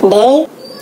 டேய்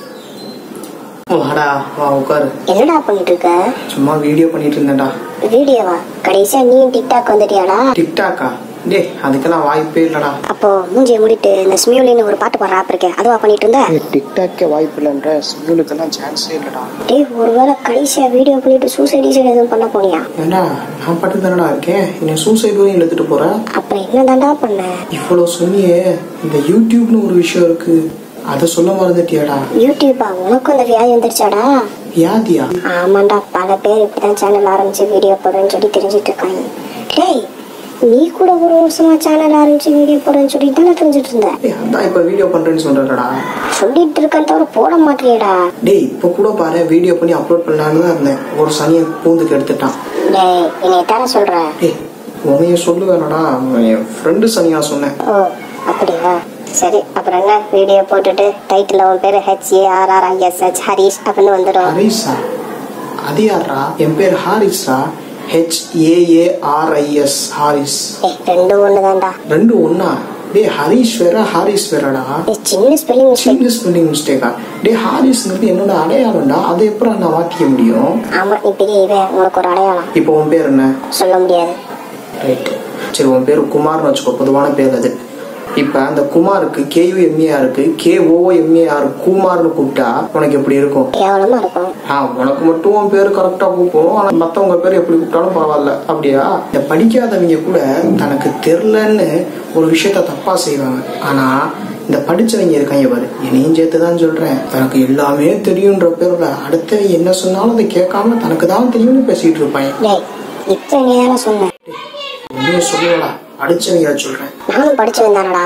வாடா வா உட்காரு என்னடா பண்ணிட்டு இருக்க சும்மா வீடியோ பண்ணிட்டு இருந்தேன்டா வீடியோவா கடைசியா நீயும் டிக்டாக் வந்துட்டியாடா டிக்டாக்கா டேய் அதுக்கெல்லாம் வாய்ப்பே இல்லடா அப்போ மூஞ்சியை மூடிட்டு இந்த ஸ்மியூலின்னு ஒரு பாட்டு பாடுற ஆப் இருக்கேன் அதுவா பண்ணிட்டு இருந்த டிக்டாக்கே வாய்ப்பு இல்லைன்ற ஸ்கூலுக்கெல்லாம் சான்ஸே இல்லடா டேய் ஒருவேளை கடைசியா வீடியோ பண்ணிட்டு சூசைட் ஈசைட் எதுவும் பண்ண போனியா ஏண்டா நான் பாட்டு தானடா இருக்கேன் என்னை சூசைட் வரையும் எடுத்துட்டு போறேன் அப்புறம் என்னதான்டா பண்ண இவ்வளோ சொன்னியே இந்த யூடியூப்னு ஒரு விஷயம் இருக்கு அதை சொல்ல மறந்துட்டியாடா யூடியூபா உனக்கும் அந்த வியாதி வந்துருச்சாடா வியாதியா ஆமாண்டா பல பேர் இப்படிதான் சேனல் ஆரம்பிச்சு வீடியோ போடுறேன்னு சொல்லி தெரிஞ்சிட்டு இருக்காங்க டேய் நீ கூட ஒரு வருஷமா சேனல் ஆரம்பிச்சு வீடியோ போடுறேன்னு சொல்லி தானே தெரிஞ்சிட்டு இருந்த ஏய் அதான் இப்போ வீடியோ பண்றேன்னு சொல்றடா சொல்லிட்டு இருக்கேன் தவிர போட மாட்டியேடா டேய் இப்போ கூட பாரு வீடியோ பண்ணி அப்லோட் பண்ணலான்னு தான் இருந்தேன் ஒரு சனியை பூந்துக்கு எடுத்துட்டான் டேய் என்னைய தானே சொல்ற டேய் உன்னைய சொல்லுவேனடா என் ஃப்ரெண்டு சனியா சொன்னேன் ஓ அப்படியா சரி அப்புறம் என்ன வீடியோ போட்டுட்டு டைட்டில் உன் பேரு H A R R I S H Harish அப்படின்னு வந்துடும் ஹரிஸா அது யாரா என் பேர் ஹாரிஸா ஹெச் ஏஏஆர்ஐஎஸ் ஹாரிஸ் ஏய் ரெண்டும் ஒன்று தான்டா ரெண்டு ஒண்ணா டேய் ஹரிஷ் வேற ஹாரிஸ் வேறடா ஏய், சின்ன ஸ்பெல்லிங் மிஸ்டேக் சின்ன ஸ்பெல்லிங் மிஸ்டேக்கா டேய் ஹாரிஸ்ங்கிறது என்னோட அடையாளம்டா அதை எப்படி நான் மாத்திக்க முடியும் ஆமா நீ பெரிய இவன் உனக்கு ஒரு அடையாளம் இப்போ உன் பேர் என்ன சொல்ல முடியாது ரைட் சரி உன் பேர் குமார்னு வச்சுக்கோ பொதுவான பேர் அது இப்ப அந்த குமாருக்கு கேயூ எம்ஏஆர் இருக்கு கே ஓ எம்ஏஆர் குமார்னு கூப்பிட்டா உனக்கு எப்படி இருக்கும் கேவலமா இருக்கும் ஆ உனக்கு மட்டும் உன் பேர் கரெக்டா கூப்பிடும் ஆனா மத்தவங்க பேர் எப்படி கூப்பிட்டாலும் பரவாயில்ல அப்படியா இந்த படிக்காதவங்க கூட தனக்கு தெரிலன்னு ஒரு விஷயத்த தப்பா செய்வாங்க ஆனா இந்த படிச்சவங்க இருக்காங்க பாரு என்னையும் சேர்த்து தான் சொல்றேன் தனக்கு எல்லாமே தெரியுன்ற பேர்ல அடுத்தவங்க என்ன சொன்னாலும் அதை கேட்காம தனக்கு தான் தெரியும்னு பேசிட்டு இருப்பாங்க டேய் இப்போ நீ தானே சொன்ன உண்மையை சொல்லலடா படிச்சவங்க சொல்றேன் நானும் படிச்சவன் தானடா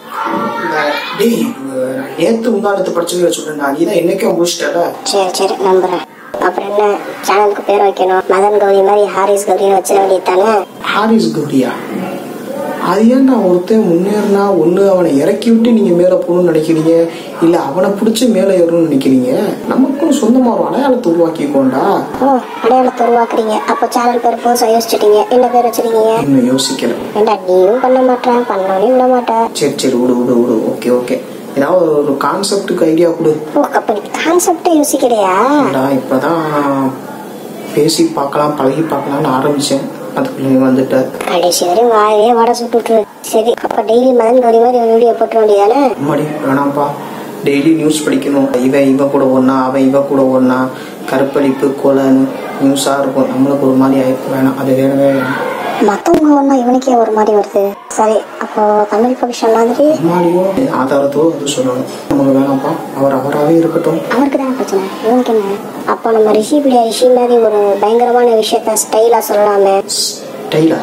டேய் நேத்து முந்தானத்து படிச்சவங்க சொல்றேன் நீ தான் என்னைக்கே முடிச்சிட்டல சரி சரி நம்புறேன் அப்புறம் என்ன சேனலுக்கு பேர் வைக்கணும் மதன் கௌரி மாதிரி ஹாரிஸ் கௌரின்னு வச்சிட வேண்டியது தானே ஹாரிஸ் கௌரியா அது ஏன் நான் ஒருத்தன் முன்னேறினா ஒண்ணு அவனை இறக்கி விட்டு நீங்க மேல போகணும்னு நினைக்கிறீங்க இல்ல அவனை பிடிச்சி மேல ஏறணும்னு நினைக்கிறீங்க நமக்கும் சொந்தமா ஒரு அடையாளத்தை உருவாக்கிக்கோண்டா ஓ அடையாளத்தை உருவாக்குறீங்க அப்போ சேனல் பேர் புதுசாக யோசிச்சிட்டீங்க என்ன பேர் வச்சிருக்கீங்க இன்னும் யோசிக்கல ஏண்டா நீயும் பண்ண மாட்டேன் பண்ணவனே விட மாட்டேன் சரி சரி விடு விடு விடு ஓகே ஓகே ஏதாவது ஒரு கான்செப்டுக்கு ஐடியா கொடு ஓ அப்போ நீ கான்செப்டே யோசிக்கலையா ஏன்டா இப்பதான் பேசி பார்க்கலாம் பழகி பார்க்கலாம்னு ஆரம்பிச்சேன் அதுக்குள்ள நீ வந்துட்ட கடைசி வரையும் வாயே வடை சுட்டு விட்டுரு சரி அப்போ டெய்லி மதன் கௌரி மாதிரி ஒரு வீடியோ போட்டுற வேண்டியதானே அம்மாடி வேணாம்ப்பா டெய்லி நியூஸ் படிக்கணும் இவன் இவன் கூட ஒண்ணா அவன் இவன் கூட ஒண்ணா கருப்பளிப்பு கொலைன்னு நியூஸாக இருக்கும் நம்மளுக்கு ஒரு மாதிரி ஆயிருக்கு வேணாம் அது வேணவே வேணாம் மற்றவங்க ஒன்றா இவனுக்கே ஒரு மாதிரி வருது சரி அப்போ தமிழ் ஃபங்க்ஷன் மாதிரி அம்மாடியும் ஆதாரத்தோடு அது சொல்லணும் நமக்கு வேணாம்ப்பா அவர் அவராகவே இருக்கட்டும் அவருக்கு தானே பிரச்சனை இவனுக்கு என்ன அப்போ நம்ம ரிஷி பிள்ளையா ரிஷி மாதிரி ஒரு பயங்கரமான விஷயத்த ஸ்டைலாக சொல்லலாமே ஸ்டைலா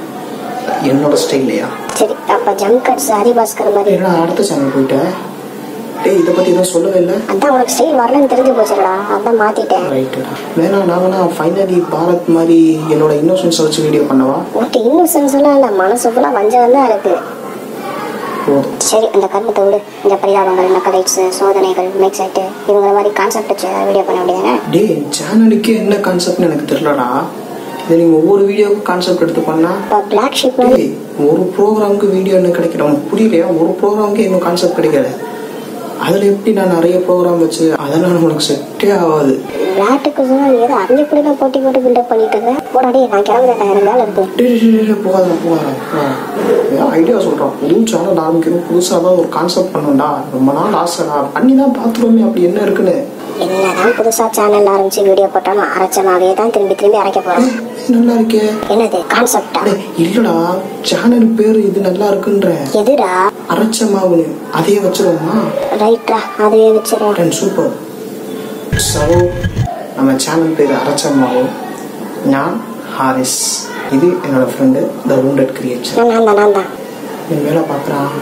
என்னோட ஸ்டைல்லையா சரி அப்போ ஜம்ப் கட்ஸ் ஹரிபாஸ்கர் மாதிரி ஏன்னா அடுத்த சேனல் போயிட்டேன் டேய் இதை பற்றி எதுவும் சொல்லவே இல்லை அதான் உனக்கு ஸ்டைல் வரலன்னு தெரிஞ்சு போச்சுடா அதான் மாத்திட்டேன் ரைட்டுடா வேணா நான் வேணா ஃபைனலி பாரத் மாதிரி என்னோட இன்னோசன்ஸை வச்சு வீடியோ பண்ணவா உன்ட்டு இன்னும் எல்லாம் இல்லை மனசு ஃபுல்லாக வஞ்சகம் தான் இருக்கு போதும் சரி அந்த கர்மத்தை விடு இந்த பரிதாபங்கள் நக்கலைட்ஸ் சோதனைகள் மேக்சைட்டு இவங்க மாதிரி கான்செப்ட் வச்சு வீடியோ பண்ண வேண்டியதானே டேய் சேனலுக்கே என்ன கான்செப்ட்னு எனக்கு தெரியலடா இதை நீங்க ஒவ்வொரு வீடியோவுக்கு கான்செப்ட் எடுத்து பண்ணா இப்போ பிளாக் ஷிப் மாதிரி டேய் ஒரு ப்ரோக்ராமுக்கு வீடியோ என்ன கிடைக்கல உனக்கு புரியலையா ஒரு ப்ரோக்ராமுக்கு இன்னும் கான்செப்ட் கிடைக்கல அதுல எப்படி நான் நிறைய ப்ரோக்ராம் வச்சு அதெல்லாம் உனக்கு செட்டே ஆகாது விளையாட்டுக்கு சொன்னா ஏதோ அஞ்சு புள்ளில போட்டி போட்டு பில்டப் பண்ணிட்டு இருக்கேன் போடாடி நான் கிளம்புறேன் எனக்கு வேலை இருக்கு டேய் டேய், டேய், டேய், போகாத போகாத ஏன் ஐடியா சொல்றான் புது சேனல் ஆரம்பிக்கணும் புதுசா தான் ஒரு கான்செப்ட் பண்ணணும்டா ரொம்ப நாள் ஆசைடா பண்ணி தான் பார்த்துருவோமே அப்படி என்ன இருக்குன்னு என்னதான் புதுசா சேனல் ஆரம்பிச்சு வீடியோ போட்டாலும் அரைச்சமாவே தான் திரும்பி திரும்பி அரைக்க போறோம் இது நல்லா இருக்கே என்னது கான்செப்டா அடே இல்லடா சேனல் பேரு இது நல்லா இருக்குன்ற எதுடா அரைச்ச மாவுன்னு அதையே வச்சிருவோமா ரைட்ரா அதையே வச்சிருவோம் டென் சூப்பர் ஸோ நம்ம சேனல் பேர் அரைச்ச மாவு நான் ஹாரிஸ் இது என்னோட ஃப்ரெண்டு த ரூண்டட் கிரியேச்சர் நான் தான் நான் தான் என் மேலே பார்க்குறான்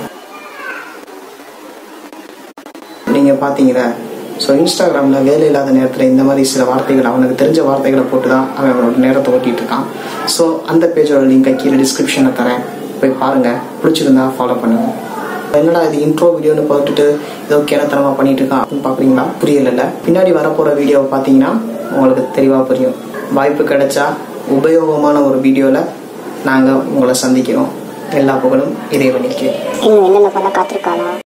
நீங்கள் பார்த்தீங்களா ஸோ இன்ஸ்டாகிராமில் வேலை இல்லாத நேரத்தில் இந்த மாதிரி சில வார்த்தைகள் அவனுக்கு தெரிஞ்ச வார்த்தைகளை போட்டு தான் அவன் அவனோட நேரத்தை ஓட்டிகிட்டு இருக்கான் ஸோ அந்த பேஜோட லிங்கை கீழே டிஸ்கிரிப்ஷனில் தரேன் போய் பாருங்கள் பிடிச்சிருந்தா ஃபாலோ பண்ணுங்கள் என்னடா இது இன்ட்ரோ வீடியோன்னு பார்த்துட்டு ஏதோ கேனத்தனமாக பண்ணிட்டு இருக்கான் அப்படின்னு பார்க்குறீங்களா புரியல பின்னாடி வரப்போகிற வீடியோவை பார்த்தீங்கன்னா உங்களுக்கு தெளிவாக புரியும் வாய்ப்பு கிடைச்சா உபயோகமான ஒரு வீடியோவில் நாங்கள் உங்களை சந்திக்கிறோம் எல்லா புகழும் இறைவனுக்கே இன்னும் என்னென்ன பண்ண காத்திருக்கானா